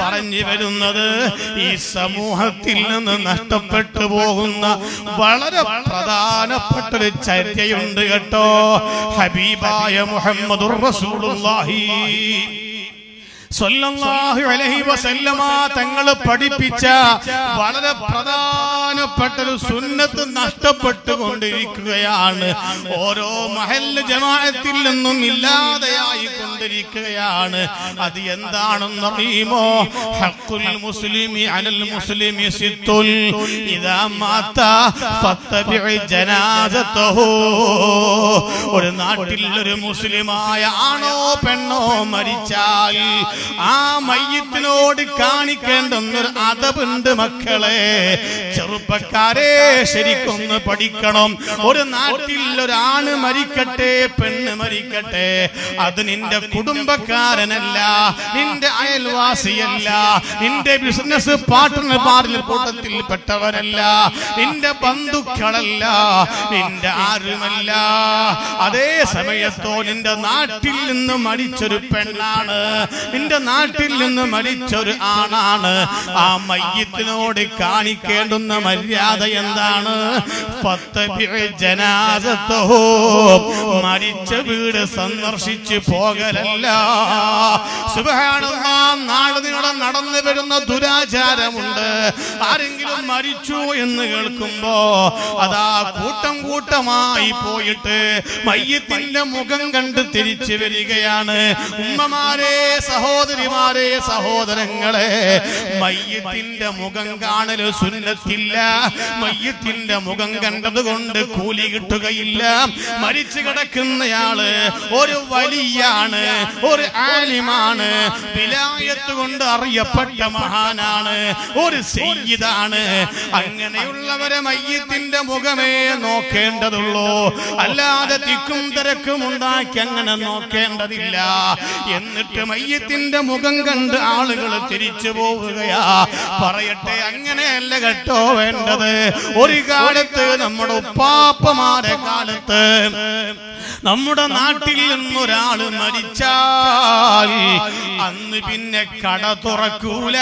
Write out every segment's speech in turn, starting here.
പറഞ്ഞു വരുന്നത് ഈ സമൂഹത്തിൽ നിന്ന് നഷ്ടപ്പെട്ടു പോകുന്ന വളരെ പ്രധാനപ്പെട്ട ഒരു ചര്യയുണ്ട് കേട്ടോ ഹബീബായ മുഹമ്മദുർ റസൂലുള്ളാഹി സ്വല്ലല്ലാഹു അലൈഹി വസല്ലമ തങ്ങൾ പഠിപ്പിച്ച വളരെ പ്രധാനപ്പെട്ട ഒരു സുന്നത്ത് നഷ്ടപ്പെട്ടുകൊണ്ടിരിക്കുകയാണ് ഓരോ മഹല്ല് ജമാഅത്തിൽ നിന്നും ഇല്ലാതെയായി കൊണ്ടിരിക്കുകയാണ് അത് എന്താണെന്ന് അറിയുമോ ഹഖുൽ മുസ്ലിമി അലൽ മുസ്ലിമി സിത്തുൽ ഇദാ മാത ഫത്തബിഉ ജനാസതഹു ഒരു നാട്ടിൽ ഒരു മുസ്ലിമായ ആണോ പെണ്ണോ മരിച്ചാൽ ആ മയ്യത്തിനോട് കാണിക്കേണ്ടുന്നൊരു അതവുണ്ട് മക്കളെ ചെറുപ്പക്കാരെ ശരിക്കൊന്ന് പഠിക്കണം ഒരു നാട്ടിൽ ഒരാണ് മരിക്കട്ടെ പെണ്ണ് മരിക്കട്ടെ അത് നിന്റെ കുടുംബക്കാരനല്ല നിന്റെ അയൽവാസിയല്ല നിന്റെ ബിസിനസ് പാർട്ട്ണർമാരിൽ കൂട്ടത്തിൽ പെട്ടവരല്ല നിന്റെ ബന്ധുക്കളല്ല നിന്റെ ആരുമല്ല അതേ സമയത്തോ നിന്റെ നാട്ടിൽ നിന്ന് മരിച്ചൊരു പെണ്ണാണ് നിന്റെ നാട്ടിൽ നിന്ന് മരിച്ചൊരു ആണാണ് ആ മയ്യത്തിനോട് കാണിക്കേണ്ടുന്ന മര്യാദ എന്താണ് ഫത്തബിഉ ജനാസത്തഹു മരിച്ച വീട് സന്ദർശിച്ച് പോകലല്ല സുബ്ഹാനല്ലാഹ് നാളെ നീളം നടന്നു വരുന്ന ദുരാചാരമുണ്ട് ആരെങ്കിലും മരിച്ചു എന്ന് കേൾക്കുമ്പോ അതാ കൂട്ടം കൂട്ടമായി പോയിട്ട് മയ്യത്തിന്റെ മുഖം കണ്ട് തിരിച്ചു വരികയാണ് ഉമ്മമാരെ സഹോദരിമാരെ സഹോദരങ്ങളെ മയ്യത്തിന്റെ മുഖം കാണല് സുന്നത്തില്ല മയ്യത്തിന്റെ മുഖം കണ്ടത് കൊണ്ട് കൂലി കിട്ടുകയില്ല മരിച്ചു കിടക്കുന്നയാള് ഒരു വലിയാണ് ഒരു ആലിമാണ് വിലായത്ത് കൊണ്ട് അറിയപ്പെട്ട മഹാനാണ് ഒരു സെയ്യിദാണ് അങ്ങനെയുള്ളവരെ മയ്യത്തിന്റെ മുഖമേ നോക്കേണ്ടതുള്ളൂ അല്ലാതെ തിക്കും തിരക്കും ഉണ്ടാക്കി അങ്ങനെ നോക്കേണ്ടതില്ല എന്നിട്ട് മയ്യത്തിന്റെ മുഖം കണ്ട് ആളുകൾ തിരിച്ചു പോവുകയാ പറയട്ടെ അങ്ങനെയല്ല കേട്ടോ വേണ്ടത് ഒരു കാലത്ത് നമ്മുടെ ഉപ്പാപ്പമാരെ കാലത്ത് നമ്മുടെ നാട്ടിൽ നിന്നൊരാള് മരിച്ചാൽ അന്ന് പിന്നെ കട തുറക്കൂല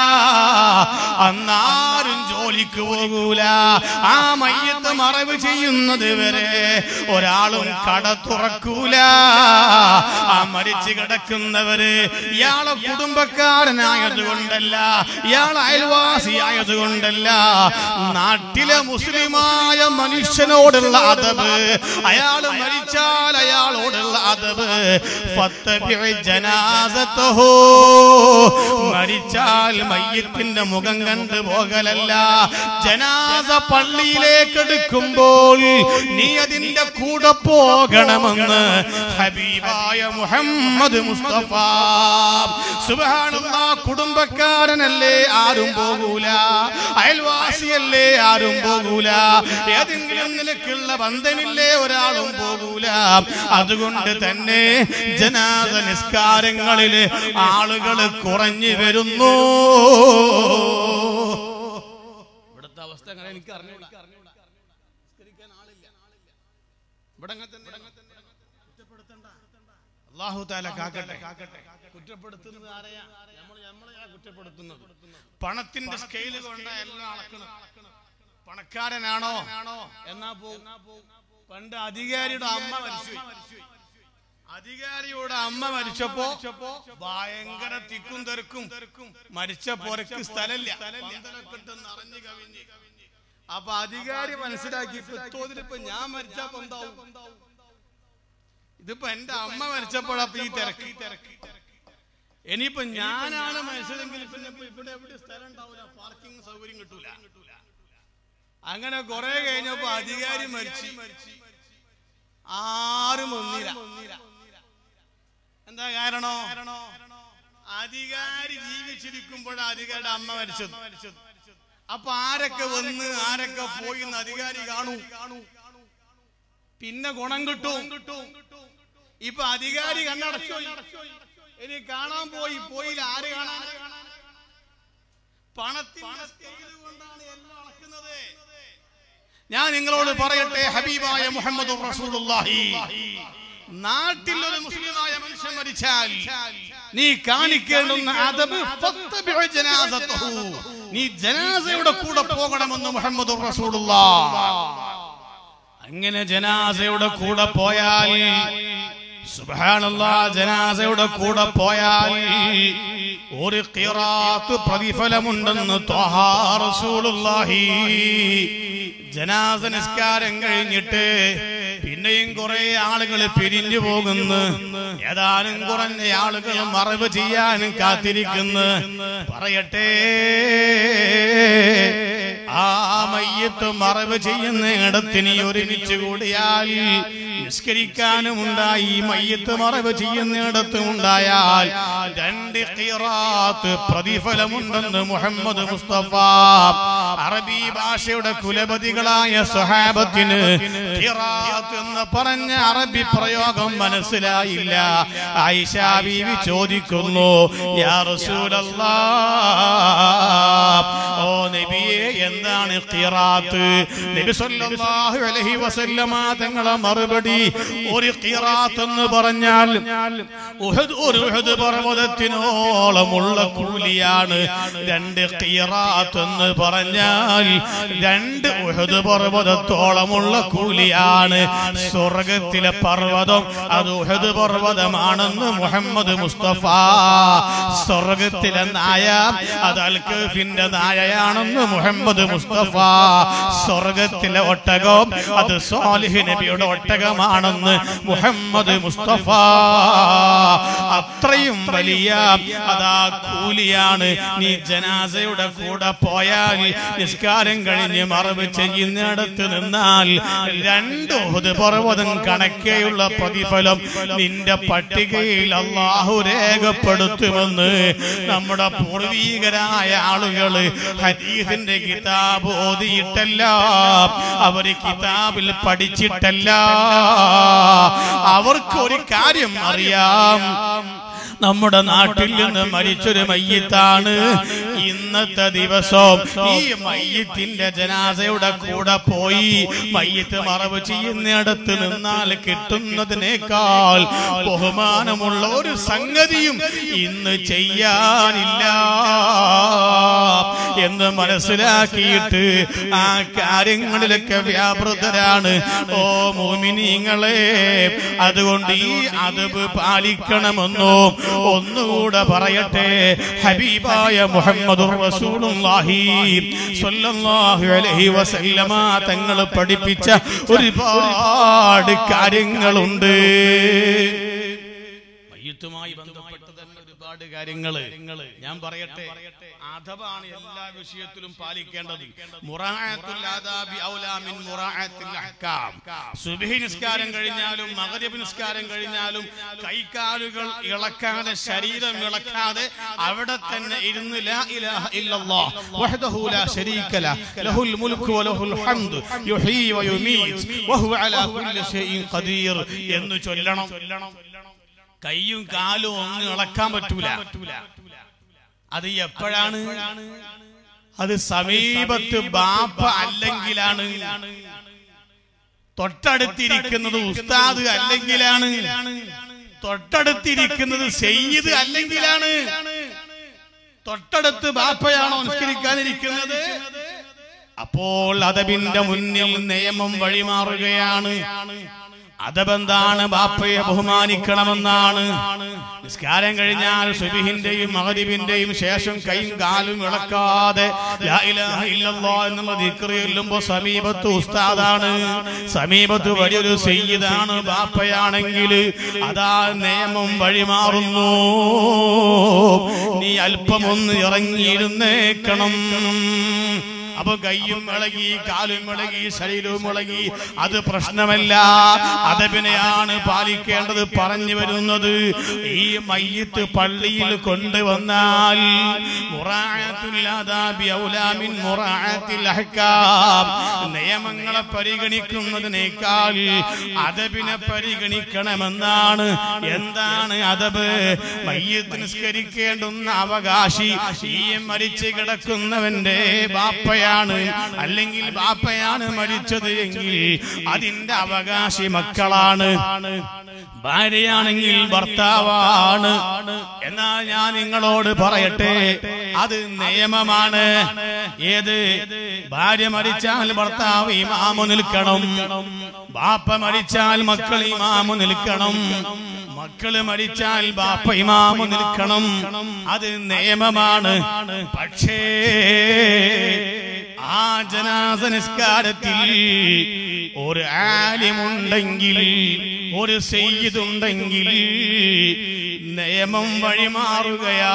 അന്നാരും ജോലിക്ക് പോകൂല ആ മയ്യത്ത് മറവ് ചെയ്യുന്നത് വരെ ഒരാളും കട തുറക്കൂല ആ മരിച്ചു കിടക്കുന്നവര് ഇയാളെ കുടുംബക്കാരനായത് കൊണ്ടല്ല ഇയാൾ അയൽവാസിയായത് കൊണ്ടല്ല നാട്ടിലെ മുസ്ലിമായ മനുഷ്യനോടുള്ള അതബ് അയാൾ മരിച്ചാൽ അയാളോടുള്ള അതബ് ഫത്തബിഉ ജനാസത്തഹു മരിച്ചാൽ മയ്യത്തിന്റെ മുഖം കണ്ട് പോകലല്ല ജനാസ പള്ളിയിലേക്ക് എടുക്കുമ്പോൾ നീ അതിന്റെ കൂടെ പോകണമെന്ന് ഹബീബായ മുഹമ്മദ് മുസ്തഫ സുബ്ഹാനല്ലാഹ് കുടുംബക്കാരനല്ലേ ആരും പോകൂല അയൽവാസിയല്ലേ ആരും പോകൂല ഏതെങ്കിലും നിലക്കുള്ള ബന്ധമില്ലേ ഒരാളും പോകൂല അതുകൊണ്ട് തന്നെ ജനാദ നിസ്കാരങ്ങളിൽ ആളുകൾ കുറഞ്ഞു വരുന്നു ഇവിടുത്തെ അവസ്ഥ അങ്ങനെ എനിക്ക് അറിഞ്ഞൂടാ നിസ്കരിക്കാൻ ആളില്ല ഇവിടെ അങ്ങനെ തന്നെ കുറ്റപ്പെടുത്തണ്ട അള്ളാഹു താല കാക്കട്ടെ കുറ്റപ്പെടുത്തുന്നത് ആരെയാ നമ്മൾ നമ്മളെയാ കുറ്റപ്പെടുത്തുന്നത് പണത്തിന്റെ സ്കെയില് കൊണ്ട് എല്ലാം അളക്കണം പണക്കാരനാണോ എന്നാ പോകും പണ്ട് അധികാരിയുടെ അമ്മ മരിച്ചു അധികാരിയുടെ അമ്മ മരിച്ചപ്പോ ഭയങ്കര തിക്കും തിരക്കും മരിച്ച പുരക്ക് സ്ഥലമില്ല പന്തലൊക്കെ ഇട്ട് നിറഞ്ഞു കവിഞ്ഞ് അപ്പൊ അധികാരി മനസ്സിലാക്കി ഇപ്പൊ ഞാൻ മരിച്ചപ്പോ എന്താവും ഇതിപ്പോ എന്റെ അമ്മ മരിച്ചപ്പോഴപ്പോ ഈ തിരക്ക് ഇനിയിപ്പോ ഞാനാണ് മരിച്ചതെങ്കിൽ പിന്നെ ഇപ്പൊ ഇവിടെ എവിടെ സ്ഥലം ഉണ്ടാവില്ല പാർക്കിംഗ് സൗകര്യം കിട്ടൂല അങ്ങനെ കുറെ കഴിഞ്ഞപ്പോ അധികാരി മരിച്ചു ആരും ഒന്നില്ല എന്താ കാരണോ അധികാരി ജീവിച്ചിരിക്കുമ്പോഴാണ് അധികാരിയുടെ അമ്മ മരിച്ചത് അപ്പൊ ആരൊക്കെ വന്ന് ആരൊക്കെ പോയി എന്ന് അധികാരി കാണൂ പിന്നെ ഗുണം കിട്ടും ഇപ്പൊ അധികാരി കണ്ണടച്ചു ഇനി കാണാൻ പോയി പോയില്ല ആര് കാണാൻ പണത്തിന്റെ സ്കെയില് കൊണ്ടാണ് എല്ലാം അളക്കുന്നത് ഞാൻ നിങ്ങളോട് പറയട്ടെ ഹബീബായ മുഹമ്മദ് റസൂലുള്ളാഹി നാട്ടിൽ ഒരു മുസ്ലിമായ മനുഷ്യൻ മരിച്ചാൽ നീ കാണിക്കേണ്ടുന്ന അതബ് ഫത്തബിഉ ജനാസതഹു. നീ ജനാസയുടെ കൂടെ പോകണമെന്ന് മുഹമ്മദ് റസൂലുള്ള അങ്ങനെ ജനാസയുടെ കൂടെ പോയാൽ സുബ്ഹാനല്ലാ ജനാസയുടെ കൂടെ പോയാൽ ഒരു ഖിറാത്ത് പ്രതിഫലമുണ്ടെന്ന് ത്വഹാ റസൂലുള്ളാഹി ജനാസ നിസ്കാരം കഴിഞ്ഞിട്ട് പിന്നെയും കുറെ ആളുകൾ പിരിഞ്ഞു പോകുന്നു ഏതാനും കുറഞ്ഞ ആളുകൾ മറവ് ചെയ്യാനും കാത്തിരിക്കുന്നു പറയട്ടെ ആ മയ്യത്ത് മറവ് ചെയ്യുന്ന ഇടത്തിന് ഒരുമിച്ച് കൂടിയാൽ നിസ്കരിക്കാനും ഉണ്ടായി ഈ മയ്യത്ത് മറവ് ചെയ്യുന്ന ഇടത്തും ഉണ്ടായാൽ രണ്ട് ഖിറാത്ത് പ്രതിഫലമുണ്ടെന്ന് മുഹമ്മദ് മുസ്തഫ അറബി ഭാഷയുടെ കുലപതികളായ സ്വഹാബത്തിന് ഖിറാത്ത് എന്ന് പറഞ്ഞ അറബി പ്രയോഗം മനസ്സിലായില്ല ആയിഷ ബീവി ചോദിക്കുന്നു യാ റസൂലല്ലാ ഓ നബിയെ എന്താണ് ഖിറാത്ത് നബി സല്ലല്ലാഹു അലൈഹി വസല്ലമ തങ്ങളെ മറുപടി ഒരു ഖിറാത്ത് എന്ന് പറഞ്ഞാൽ ഉഹദ് ഒരു ഉഹദ് പർവ്വതത്തിനോളമുള്ള കൂലിയാണ് രണ്ട് ഖിറാത്ത് എന്ന് പറഞ്ഞാൽ രണ്ട് ഉഹദ് പർവ്വതത്തോളമുള്ള കൂലിയാണ് സ്വർഗത്തിലെ പർവ്വതം അത് ഉഹദ് പർവ്വതമാണെന്ന് മുഹമ്മദ് മുസ്തഫ സ്വർഗത്തിലെ നായ അത് അൽക്കഫിന്റെ നായയാണെന്ന് മുഹമ്മദ് മുസ്തഫ സ്വർഗത്തിലെ ഒട്ടകം അത് സ്വാലിഹ് നബിയുടെ ഒട്ടകമാണെന്ന് മുഹമ്മദ് മുസ്തഫ അത്രയും വലിയ അതാ കൂലിയാണ് നീ ജനാസയുടെ കൂടെ പോയാൽ നിസ്കാരം കഴിഞ്ഞ് മറവ് ചെയ്യുന്നിടത്ത് നിന്നാൽ രണ്ട് ഉഹുദ് പർവ്വതം കണക്കെയുള്ള പ്രതിഫലം നിന്റെ പട്ടികയിൽ അള്ളാഹു രേഖപ്പെടുത്തുമെന്ന് നമ്മുടെ പൂർവീകരായ ആളുകള് ഹദീസിന്റെ കിതാബ് ഓതിയിട്ടല്ല അവര് കിതാബിൽ പഠിച്ചിട്ടല്ല അവർക്ക് ഒരു കാര്യം അറിയാം നമ്മുടെ നാട്ടിൽ നിന്ന് മരിച്ചൊരു മയ്യത്താണ് ഇന്നത്തെ ദിവസം ഈ മയ്യത്തിന്റെ ജനാസയുടെ കൂടെ പോയി മയ്യത്ത് മറവ് ചെയ്യുന്നിടത്ത് നിന്നാൽ കിട്ടുന്നതിനേക്കാൾ ബഹുമാനമുള്ള ഒരു സംഗതിയും ഇന്ന് ചെയ്യാനില്ല എന്ന് മനസ്സിലാക്കിയിട്ട് ആ കാര്യങ്ങളിലൊക്കെ വ്യാപൃതരാണ് ഓ മോമിനിങ്ങളെ അതുകൊണ്ട് ഈ അതബ് പാലിക്കണമെന്നോ ഒന്നുകൂടെ പറയട്ടെ ഹബീബായ മുഹമ്മദ് റസൂലുള്ളാഹി സ്വല്ലല്ലാഹു അലൈഹി വസല്ലമ തങ്ങൾ പഠിപ്പിച്ച ഒരുപാട് കാര്യങ്ങളുണ്ട് മയ്യത്തുമായി ബന്ധപ്പെട്ട് തന്നെ ഒരുപാട് കാര്യങ്ങള് ഞാൻ പറയട്ടെ അഥവാണ് എല്ലാ വിഷയത്തിലും പാലിക്കേണ്ടത് മുറാഅത്തുൽ ആദാബി ഔലാ മിൻ മുറാഅത്തിൽ അഹ്കാം സുബ്ഹി നിസ്കാരം കഴിഞ്ഞാലും മഗ്രിബ് നിസ്കാരം കഴിഞ്ഞാലും കൈകാലുകൾ ഇളക്കാതെ ശരീരം ഇളക്കാതെ അവിടെ തന്നെ ഇരുന്ന് ലാ ഇലാഹ ഇല്ലല്ലാഹ് വഹ്ദഹു ലാ ശരീക ലഹ് ലഹുൽ മുൽക്കു വലഹുൽ ഹംദ് യുഹീ വയുമീത് വഹുവ അലാ കുല്ലി ഷൈഇൻ ഖദീർ എന്ന് ചൊല്ലണം കൈയും കാലും ഒന്നും ഇളക്കാൻ പറ്റൂല അത് എപ്പോഴാണ് അത് സമീപത്ത് ബാപ്പ അല്ലെങ്കിലാണ് തൊട്ടടുത്തിരിക്കുന്നത് ഉസ്താദ് അല്ലെങ്കിലാണ് തൊട്ടടുത്തിരിക്കുന്നത് സെയ്ത് അല്ലെങ്കിലാണ് തൊട്ടടുത്ത് ബാപ്പയാണോ നിസ്കരിക്കാനിരിക്കുന്നത് അപ്പോൾ അതബിന്റെ മുന്നിൽ നിയമം വഴിമാറുകയാണ് അതബെന്താണ് ബാപ്പയെ ബഹുമാനിക്കണമെന്നാണ് നിസ്കാരം കഴിഞ്ഞാൽ സുബിഹിന്റെയും മഹരിബിന്റെയും ശേഷം കൈയും കാലും ഇളക്കാതെ ലാ ഇലാഹ ഇല്ലല്ലാഹ് എന്നുള്ള ദിക്റ് ചൊല്ലുമ്പോ സമീപത്ത് ഉസ്താദാണ് സമീപത്ത് വലിയൊരു സയ്യിദാണ് ബാപ്പയാണെങ്കിൽ അതാ നിയമം വഴിമാറുന്നു നീ അല്പമൊന്ന് ഇറങ്ങിയിരുന്നേക്കണം അപ്പൊ കയ്യും ഇളകി കാലും ഇളകി ശരീരവും ഇളകി അത് പ്രശ്നമല്ല അതപിനെയാണ് പാലിക്കേണ്ടത് പറഞ്ഞു വരുന്നത് ഈ മയ്യത്ത് പള്ളിയിൽ കൊണ്ടുവന്നാൽ മുറാഅത്തുൽ ആദാബി ഔലാ മിൻ മുറാഅത്തിൽ അഹ്കാം നിയമങ്ങളെ പരിഗണിക്കുന്നതിനേക്കാൾ അതബിനെ പരിഗണിക്കണമെന്നാണ് എന്താണ് അതബ് മയ്യത്ത് നിസ്കരിക്കേണ്ടുന്ന അവകാശി ഈ മരിച്ചു കിടക്കുന്നവന്റെ ബാപ്പയാണ് അല്ലെങ്കിൽ ബാപ്പയാണ് മരിച്ചത് എങ്കിൽ അതിന്റെ അവകാശി മക്കളാണ് ഭാര്യയാണെങ്കിൽ ഭർത്താവാണ് എന്നാൽ ഞാൻ നിങ്ങളോട് പറയട്ടെ അത് നിയമമാണ് ഏത് ഭാര്യ മരിച്ചാൽ ഭർത്താവ് ഇമാമു നിൽക്കണം ബാപ്പ മരിച്ചാൽ മക്കൾ ഇമാമു നിൽക്കണം മക്കള് മരിച്ചാൽ ബാപ്പ ഇമാമു നിൽക്കണം അത് നിയമമാണ് പക്ഷേ ആ ജനാസ നിസ്കാരത്തിൽ ഒരു ആലിമുണ്ടെങ്കിൽ ഒരു സെയ്തുണ്ടെങ്കിൽ നിയമം വഴിമാറുകയാ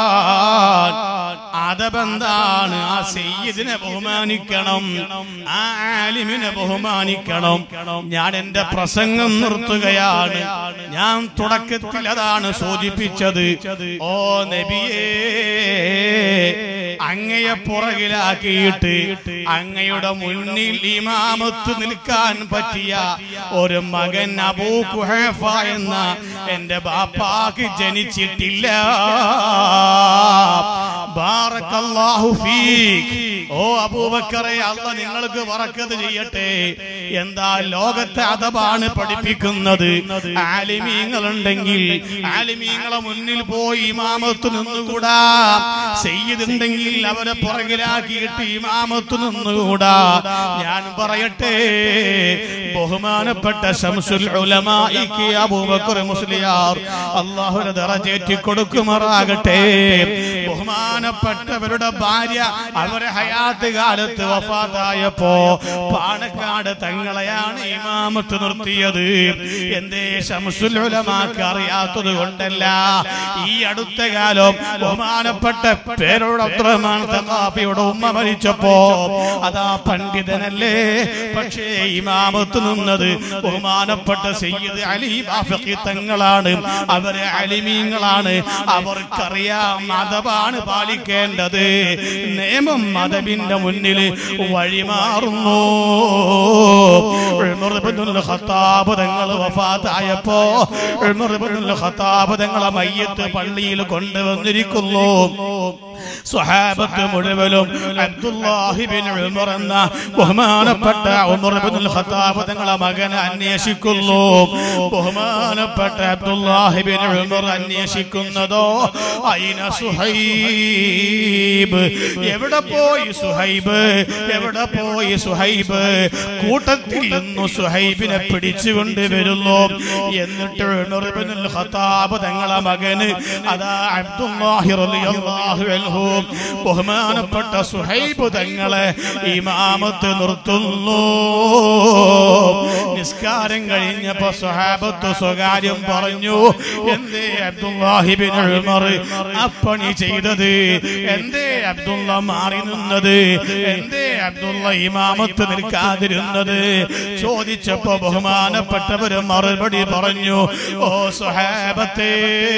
അതബന്താണ് ആ സെയ്യദിനെ ബഹുമാനിക്കണം ആ ആലിമിനെ ബഹുമാനിക്കണം ഞാൻ എന്റെ പ്രസംഗം നിർത്തുകയാണ് ഞാൻ തുടക്കത്തിൽ അതാണ് സൂചിപ്പിച്ചത് ഓ നബിയേ അങ്ങയെ പുറകിലാക്കിയിട്ട് അങ്ങയുടെ മുന്നിൽ ഇമാമത്ത് നിൽക്കാൻ പറ്റിയ ഒരു മകൻ അബൂ കുഹേഫ എന്ന എന്റെ ബാപ്പാക്ക് ജനിച്ചിട്ടില്ല ബാറക്കല്ലാഹു ഫീക് ഓ അബൂബക്കറെ അല്ല നിങ്ങൾക്ക് പറക്കത് ചെയ്യട്ടെ എന്താ ലോകത്തെ അതബാണ് പഠിപ്പിക്കുന്നത് ആലിമീങ്ങളുണ്ടെങ്കിൽ ആലിമീങ്ങളെ മുന്നിൽ പോയി ഇമാമത്ത് നിന്നുകൂടാ ചെയ്തുണ്ടെങ്കിൽ അവരെ പുറകിലാക്കിയിട്ട് ഇമാമത്ത് നിന്നുകൂടാ ഞാൻ പറയട്ടെ ബഹുമാനപ്പെട്ട ശംസുൽ ഉലമായിക്ക് അബൂബക്കർ മുസ്ലിയാർ അള്ളാഹുരെ ദറജേറ്റി കൊടുക്കുമാറാകട്ടെ ബഹുമാനപ്പെട്ടവരുടെ ഭാര്യ അവരെ ഹയാത്ത് കാലത്ത് വഫാത്തായപ്പോ പാണക്കാട് തങ്ങളെയാണ് ഇമാമത്ത് നിർത്തിയത് എന്തേ ശംസുൽ ഉലമാക്ക് അറിയാത്തത് കൊണ്ടല്ല ഈ അടുത്ത കാലം ബഹുമാനപ്പെട്ട പേരോട് അബ്ദുറഹ്മാൻ തഖാഫിയുടെ ഉമ്മ മരിച്ചപ്പോ അതാ പണ്ഡിതനല്ലേ പക്ഷേ ഇമാമത്ത് നിന്നത് ബഹുമാനപ്പെട്ട സയ്യിദ് അലി ബാഫി തങ്ങളാണ് അവര് അലിമീങ്ങളാണ് അവർക്കറിയാം മതമാണ് പാലിക്കേണ്ടത് നിയമം മതബിന്റെ മുന്നിൽ വഴിമാറുന്നു ഉമർ ഇബ്നുൽ ഖത്താബ് തങ്ങൾ വഫാത്തായപ്പോ ഉമർ ഇബ്നുൽ ഖത്താബ് തങ്ങളെ മയ്യത്ത് പള്ളിയിൽ കൊണ്ടുവന്നിരിക്കുന്നു സ്വഹാബത്ത് മുഴുവനും അബ്ദുല്ലാഹിബിൻ ഉമർ എന്ന ബഹുമാനപ്പെട്ട ഉമർ ഇബ്നുൽ ഖത്താബ് തങ്ങളെ മകനെ അന്വേഷിക്കുന്നു ബഹുമാനപ്പെട്ട അബ്ദുല്ലാഹിബിൻ ഉമർ അന്വേഷിക്കുന്നതോ അയിന സുഹൈബ് എവിടെ പോയി സുഹൈബ് എവിടെ പോയി സുഹൈബ് കൂട്ടത്തിൽ നിന്ന് സുഹൈബിനെ പിടിച്ചുകൊണ്ട് വരുന്നു എന്നിട്ട് ഉമർ ഇബ്നുൽ ഖത്താബ് തങ്ങളെ മകന് അതാ അബ്ദുല്ലാഹി റളിയല്ലാഹു അൻഹു ബഹുമാനപ്പെട്ട സുഹൈബ് തങ്ങളെ ഇമാമത്ത് നിർത്തുന്നു നിസ്കാരം കഴിഞ്ഞപ്പോ സുഹാബത്ത് സ്വകാര്യം പറഞ്ഞു എന്തേ അബ്ദുല്ലാഹിബിൻ ഉമർ അപ്പണി ചെയ്തത് എന്തേ അബ്ദുള്ള മാറി നിന്നത് എന്തേ അബ്ദുള്ള ഇമാമത്ത് നിൽക്കാതിരുന്നത് ചോദിച്ചപ്പോ ബഹുമാനപ്പെട്ടവര് മറുപടി പറഞ്ഞു ഓ സുഹാബത്തേ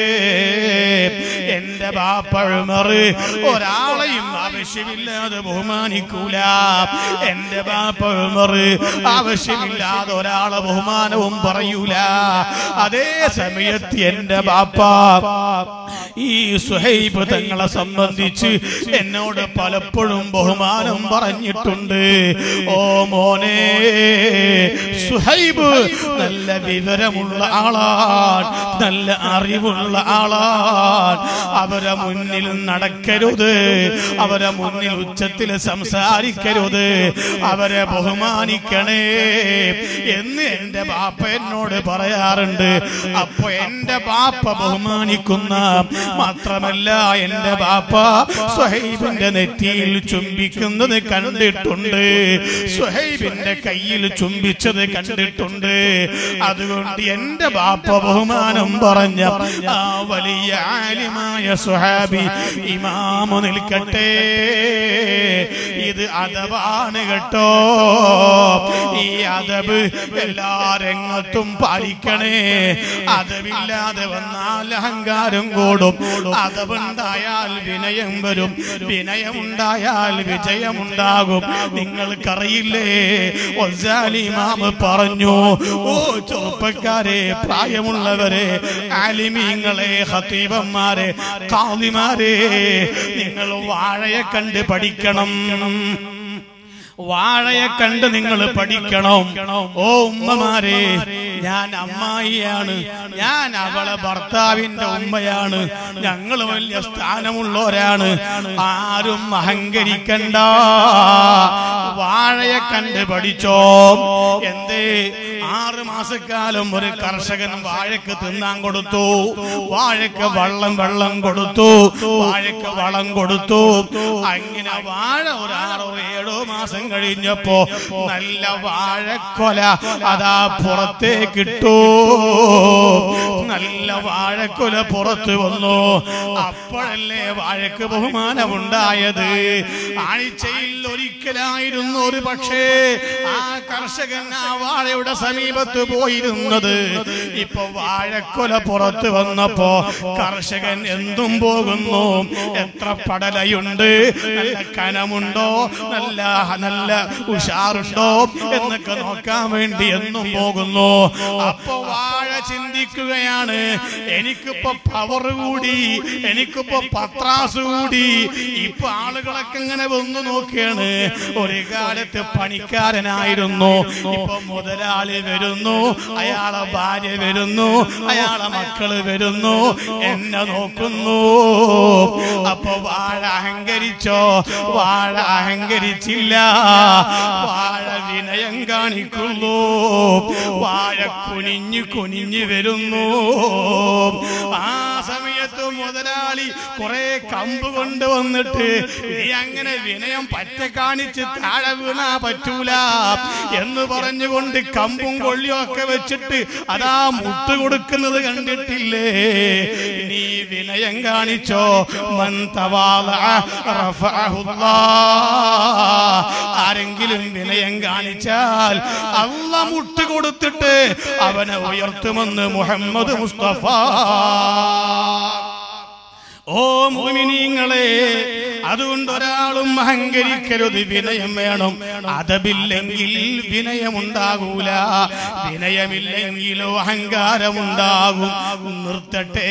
എന്റെ ബാപ്പ ഉമർ ഒരാളെയും ആവശ്യമില്ലാതെ ബഹുമാനിക്കൂല എന്റെ ബാപ്പ ഉമർ ആവശ്യമില്ലാതെ ഒരാളെ ബഹുമാനവും പറയൂല അതേ സമയത്ത് എന്റെ ബാപ്പ ഈ സുഹൈബ് തങ്ങളെ സംബന്ധിച്ച് എന്നോട് പലപ്പോഴും ബഹുമാനം പറഞ്ഞിട്ടുണ്ട് ഓ മോനെ സുഹൈബ് നല്ല വിവരമുള്ള ആളാണ് നല്ല അറിവുള്ള ആളാണ് അവരെ മുന്നിൽ നടക്കരുത് അവരെ മുന്നിൽ ഉച്ചത്തിൽ സംസാരിക്കരുത് അവരെ ബഹുമാനിക്കണേ എന്ന് എന്റെ ബാപ്പ എന്നോട് പറയാറുണ്ട് അപ്പൊ എന്റെ ബാപ്പ ബഹുമാനിക്കുന്ന മാത്രമല്ല എന്റെ ബാപ്പ സുഹൈബിന്റെ നെറ്റിയിൽ ചുംബിക്കുന്നത് കണ്ടിട്ടുണ്ട് സുഹൈബിന്റെ കയ്യിൽ ചുംബിച്ചത് കണ്ടിട്ടുണ്ട് അതുകൊണ്ട് എന്റെ ബാപ്പ ബഹുമാനം പറഞ്ഞ ആ വലിയ ആലിമായ സുഹാബി ഇമാമു നിൽക്കട്ടെ ഇത് അതവാണ് കേട്ടോ ഈ അതബ് എല്ലാ രംഗത്തും പാലിക്കണേ അതവില്ലാതെ വന്നാൽ അഹങ്കാരം കൂടും അതവുണ്ടായാൽ വിനയം വരും വിനയമുണ്ടായാൽ വിജയമുണ്ടാകും നിങ്ങൾക്കറിയില്ലേ ഒസാലിമാമ് പറഞ്ഞു ഓ ചെറുപ്പക്കാരെ പ്രായമുള്ളവരെ ആലിമീങ്ങളെ ഹത്തീബന്മാരെ കാളിമാരെ നിങ്ങൾ വാഴയെ കണ്ട് പഠിക്കണം വാഴയെ കണ്ട് നിങ്ങൾ പഠിക്കണം ഓ ഉമ്മമാരെ ഞാൻ അമ്മായിയാണ് ഞാൻ അവളെ ഭർത്താവിന്റെ ഉമ്മയാണ് ഞങ്ങൾ വലിയ സ്ഥാനമുള്ളവരാണ് ആരും അഹങ്കരിക്കണ്ട വാഴയെ കണ്ട് പഠിച്ചോ എന്തേ ആറ് മാസക്കാലം ഒരു കർഷകൻ വാഴക്ക് തിന്നാൻ കൊടുത്തു വാഴക്ക് വള്ളം വെള്ളം കൊടുത്തു വാഴക്ക് വളം കൊടുത്തു അങ്ങനെ വാഴ ഒരു ആറോ ഏഴോ മാസം കഴിഞ്ഞപ്പോ നല്ല വാഴക്കൊല അതാ പുറത്തേക്കിട്ടു നല്ല വാഴക്കൊല പുറത്തു വന്നു അപ്പോഴല്ലേ വാഴക്ക് ബഹുമാനമുണ്ടായത് ആഴ്ചയിൽ ഒരിക്കലായിരുന്നു ഒരു പക്ഷേ ആ കർഷകൻ ആ വാഴയുടെ സമീപത്ത് പോയിരുന്നത് ഇപ്പൊ വാഴക്കൊല പുറത്തു വന്നപ്പോ കർഷകൻ എന്തും പോകുന്നു എത്ര പടലയുണ്ട് നല്ല കനമുണ്ടോ നല്ല നല്ല ഉഷാറുണ്ടോ എന്നൊക്കെ നോക്കാൻ വേണ്ടി എന്നും പോകുന്നു അപ്പൊ വാഴ ചിന്തിക്കുകയാണ് എനിക്കിപ്പോ പവർ കൂടി എനിക്കിപ്പോ പത്രാസ് കൂടി ഇപ്പൊ ആളുകളൊക്കെ ഇങ്ങനെ വന്നു നോക്കിയാണ് ഒരു കാലത്ത് പണിക്കാരനായിരുന്നു ഇപ്പൊ മുതലാളി വരുന്നു അയാളെ ഭാര്യ വരുന്നു അയാളെ മക്കള് വരുന്നു എന്നെ നോക്കുന്നു അപ്പൊ വാഴ അഹങ്കരിച്ചോ വാഴ അഹങ്കരിച്ചില്ല വാഴ വിനയം കാണിക്കുന്നു വാഴ കുനിഞ്ഞു കുനിഞ്ഞു വരുന്നു ആ സമയത്ത് മുതലാളി കുറെ കമ്പ് കൊണ്ടുവന്നിട്ട് നീ അങ്ങനെ വിനയം പറ്റ കാണിച്ച് താഴെ വീണാ പറ്റൂല എന്ന് പറഞ്ഞുകൊണ്ട് കമ്പും കൊള്ളിയും ഒക്കെ വെച്ചിട്ട് അതാ മുട്ട് കൊടുക്കുന്നത് കണ്ടിട്ടില്ലേ നീ വിനയം കാണിച്ചോ മൻ തവാള റഫഅഹുല്ലാ. ആരെങ്കിലും വിനയം കാണിച്ചാൽ അള്ള മുട്ട് കൊടുത്തിട്ട് അവനെ ഉയർത്തുമെന്ന് മുഹമ്മദ് മുസ്തഫ ഓ മോമിനീങ്ങളെ അതുകൊണ്ട് ഒരാളും അഹങ്കരിക്കരുത് വിനയം വേണം അതബില്ലെങ്കിൽ വിനയമുണ്ടാകൂല വിനയമില്ലെങ്കിലോ അഹങ്കാരമുണ്ടാകും നിർത്തട്ടെ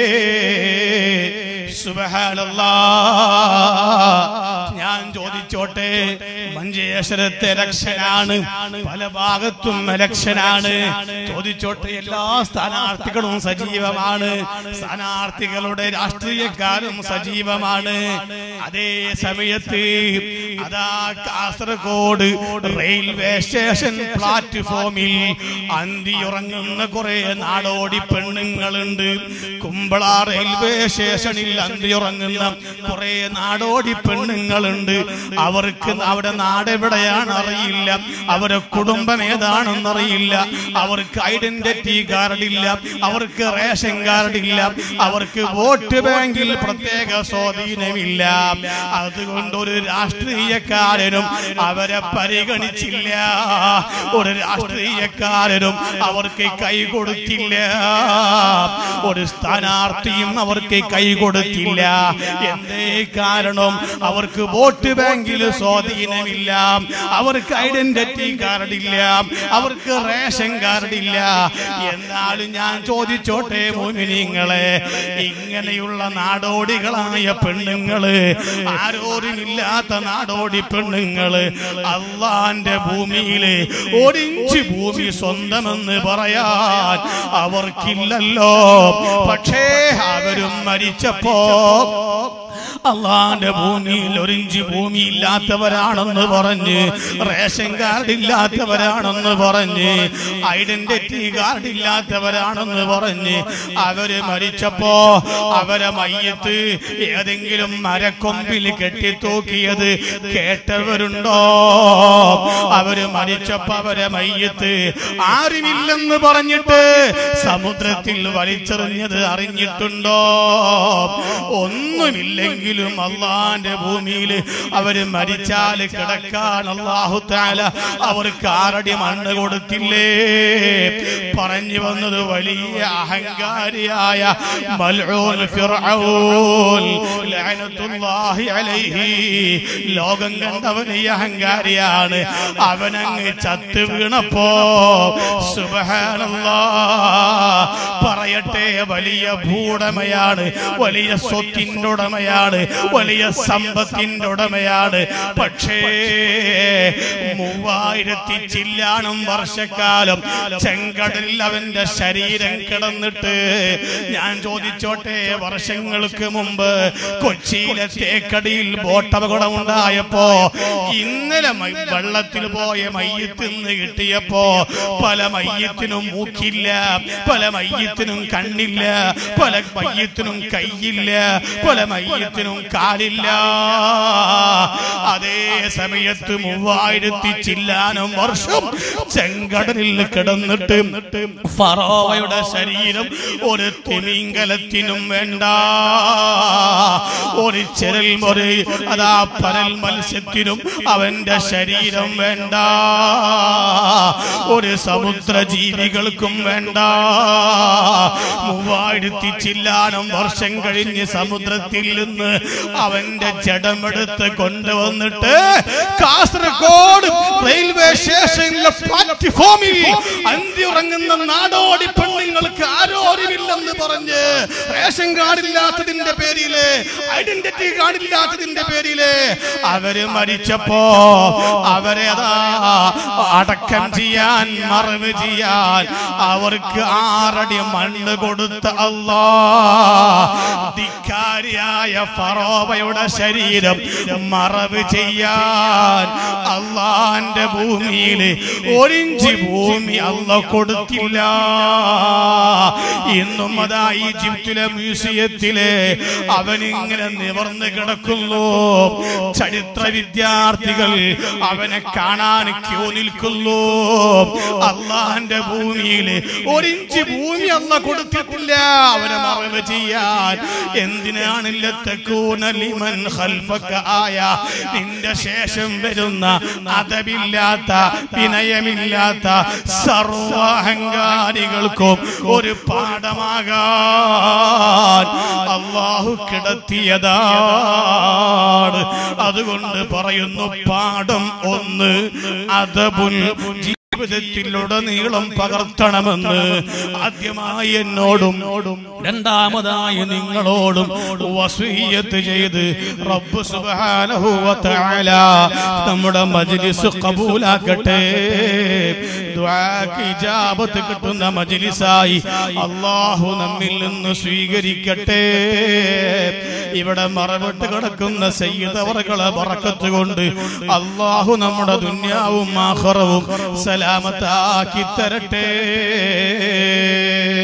സുബഹാനല്ലാ ഞാൻ ചോദിച്ചോട്ടെ മഞ്ചേശ്വരത്തെ ഇലക്ഷനാണ് പല ഭാഗത്തും ഇലക്ഷനാണ് ചോദിച്ചോട്ടെ എല്ലാ സ്ഥാനാർത്ഥികളും സജീവമാണ് സ്ഥാനാർത്ഥികളുടെ രാഷ്ട്രീയക്കാരും സജീവമാണ് അതേ സമയത്ത് അതാ കാസർഗോഡ് റെയിൽവേ സ്റ്റേഷൻ പ്ലാറ്റ്ഫോമിൽ അന്തിയുറങ്ങുന്ന കുറെ നാടോടി പെണ്ണുങ്ങളുണ്ട് കുമ്പള റെയിൽവേ സ്റ്റേഷനിൽ അന്തിയുറങ്ങുന്ന കുറെ നാടോടി പെണ്ണുങ്ങളുണ്ട് അവർക്ക് അവിടെ നാടെവിടെയാണ് അറിയില്ല അവരെ കുടുംബം ഏതാണെന്ന് അറിയില്ല അവർക്ക് ഐഡന്റിറ്റി കാർഡ് ഇല്ല അവർക്ക് റേഷൻ കാർഡ് ഇല്ല അവർക്ക് വോട്ട് ബാങ്കിൽ പ്രത്യേക സ്വാധീനമില്ല അതുകൊണ്ട് ഒരു രാഷ്ട്രീയക്കാരനും അവരെ പരിഗണിച്ചില്ല ഒരു രാഷ്ട്രീയക്കാരനും അവർക്ക് കൈ കൊടുത്തില്ല ഒരു സ്ഥാനാർത്ഥിയും അവർക്ക് കൈ കൊടുത്തില്ല എന്തേ കാരണം അവർക്ക് വോട്ട് ബാങ്കിൽ സ്വാധീനമില്ല അവർക്ക് ഐഡന്റിറ്റി കാർഡ് ഇല്ല അവർക്ക് റേഷൻ കാർഡ് ഇല്ല എന്നാലും ഞാൻ ചോദിച്ചോട്ടെ മോമിനിങ്ങളെ ഇങ്ങനെയുള്ള നാടോടികളായ പെണ്ണുങ്ങള് ആരോരുമില്ലാത്ത നാടോടി പെണ്ണുങ്ങള് അള്ളാന്റെ ഭൂമിയില് ഒരിഞ്ച് ഭൂമി സ്വന്തമെന്ന് പറയാൻ അവർക്കില്ലല്ലോ പക്ഷേ അവരും മരിച്ചപ്പോ അള്ളാന്റെ ഭൂമിയിൽ ഒരിഞ്ച് ഭൂമി ഇല്ലാത്തവരാണെന്ന് പറഞ്ഞ് റേഷൻ കാർഡ് ഇല്ലാത്തവരാണെന്ന് പറഞ്ഞ് ഐഡന്റിറ്റി കാർഡ് ഇല്ലാത്തവരാണെന്ന് പറഞ്ഞ് അവര് മരിച്ചപ്പോ അവരെ മയ്യത്ത് ഏതെങ്കിലും മരക്കൊമ്പിൽ കെട്ടിത്തൂക്കിയത് കേട്ടവരുണ്ടോ അവര് മരിച്ചപ്പോ അവരെ മയ്യത്ത് ആരുമില്ലെന്ന് പറഞ്ഞിട്ട് സമുദ്രത്തിൽ വലിച്ചെറിഞ്ഞത് അറിഞ്ഞിട്ടുണ്ടോ ഒന്നുമില്ലെങ്കിലും അള്ളാന്റെ ഭൂമിയിൽ അവര് മരിച്ചാൽ കിടക്കാൻ അള്ളാഹു താല അവർക്ക് ആറടി മണ്ണ് കൊടുത്തില്ലേ പറഞ്ഞു വന്നത് വലിയ അഹങ്കാരിയായ മൽഊൻ ഫിർഔൻ ലഅനത്തുല്ലാഹി അലൈഹി ലോകം കണ്ടവൻ ഈ അഹങ്കാരിയാണ് അവനങ്ങ് ചത്ത് വീണപ്പോ സുബ്ഹാനല്ലാ പറയട്ടെ വലിയ ഭൂടമയാണ് വലിയ സ്വത്തിൻ്റെ ഉടമയാണ് വലിയ സമ്പത്തിന്റെ ഉടമയാണ് പക്ഷേ മൂവായിരത്തി ചില്ലാണം വർഷക്കാലം ചെങ്കടലിൽ അവന്റെ ശരീരം കിടന്നിട്ട് ഞാൻ ചോദിച്ചോട്ടെ വർഷങ്ങൾക്ക് മുമ്പ് കൊച്ചിയിലെ തേക്കടിയിൽ ബോട്ടപകടം ഉണ്ടായപ്പോ ഇന്നലെ മൈ- വെള്ളത്തിൽ പോയ മയ്യത്തിന്ന് കിട്ടിയപ്പോ പല മയ്യത്തിനും മൂക്കില്ല പല മയ്യത്തിനും കണ്ണില്ല പല മയ്യത്തിനും കൈയില്ല പല മയ്യത്തിനും കാലില്ല അതേ സമയത്ത് മൂവായിരത്തി ചില്ലാനം വർഷം ചെങ്കടലിൽ കിടന്നിട്ട് ഫറോവയുടെ ശരീരം ഒരു തിമിംഗലത്തിനും വേണ്ട ഒരു ചെരൽ ഒരു അതാ പരൽ മത്സ്യത്തിനും അവന്റെ ശരീരം വേണ്ട ഒരു സമുദ്ര ജീവികൾക്കും വേണ്ട മൂവായിരത്തി ചില്ലാനം വർഷം കഴിഞ്ഞ് സമുദ്രത്തിൽ നിന്ന് അവന്റെ ജഡമെടുത്ത് കൊണ്ടുവന്നിട്ട് കാസർഗോഡ് റെയിൽവേ സ്റ്റേഷനിലെ പ്ലാറ്റ്ഫോമിൽ അന്തിയുറങ്ങുന്ന നാടോടി പെണ്ണുങ്ങൾക്ക് ആരോരുമില്ലെന്ന് പറഞ്ഞ് റേഷൻ കാർഡില്ലാത്തതിന്റെ പേരില് ഐഡന്റിറ്റി കാർഡില്ലാത്തതിന്റെ പേരില് അവര് മരിച്ചപ്പോ അവരെ അതാ അടക്കം ചെയ്യാൻ മറവ് ചെയ്യാൻ അവർക്ക് ആറടി മണ്ണ് കൊടുത്ത അല്ലാ ധിക്കാരിയായ ഫറോവയുടെ ശരീരം മറവ് ചെയ്യാൻ അള്ളാന്റെ ഭൂമിയിൽ ഒരിഞ്ച് ഭൂമി അല്ല കൊടുത്തില്ല ഇന്നും അതാ ഈജിപ്തിലെ മ്യൂസിയത്തിലെ അവനിങ്ങനെ നിവർന്ന് കിടക്കുന്നു ചരിത്ര വിദ്യാർത്ഥികൾ അവനെ കാണാൻ ക്യൂ നിൽക്കുന്നു അള്ളാന്റെ ഭൂമിയിൽ ഒരിഞ്ച് ഭൂമി അല്ല കൊടുത്തിട്ടില്ല അവനെ മറവ് ചെയ്യാൻ എന്തിനാണ് ലത്തക്കൂനലിമൻ ഖൽഫക ആയ നിന്റെ ശേഷം വരുന്ന അതവില്ലാത്ത വിനയമില്ലാത്ത സർവാഹങ്കാരികൾക്കും ഒരു പാഠമാകാൻ അള്ളാഹു കിടത്തിയതാണ് അതുകൊണ്ട് പറയുന്നു പാഠം ഒന്ന് അതബുൽ ജീവിതത്തിലുടനീളം പകർത്തണമെന്ന് ആദ്യമായി എന്നോടും രണ്ടാമതായി നിങ്ങളോടും വസീയത്ത് ചെയ്ത് റബ്ബ് സുബ്ഹാനഹു വ തആല നമ്മുടെ മജ്ലിസ് കബൂലാക്കട്ടെ ദുആക്ക് ഇജാബത്ത് കിട്ടുന്ന മജ്ലിസായി അല്ലാഹു നമ്മിൽ നിന്ന് സ്വീകരിക്കട്ടെ ഇവിടെ മറവിട്ട് കിടക്കുന്ന സയ്യിദവറുകളെ ബറക്കത്ത് കൊണ്ട് അള്ളാഹു നമ്മുടെ ദുന്യാവും ആഖിറവും സലാമത്താക്കി തരട്ടെ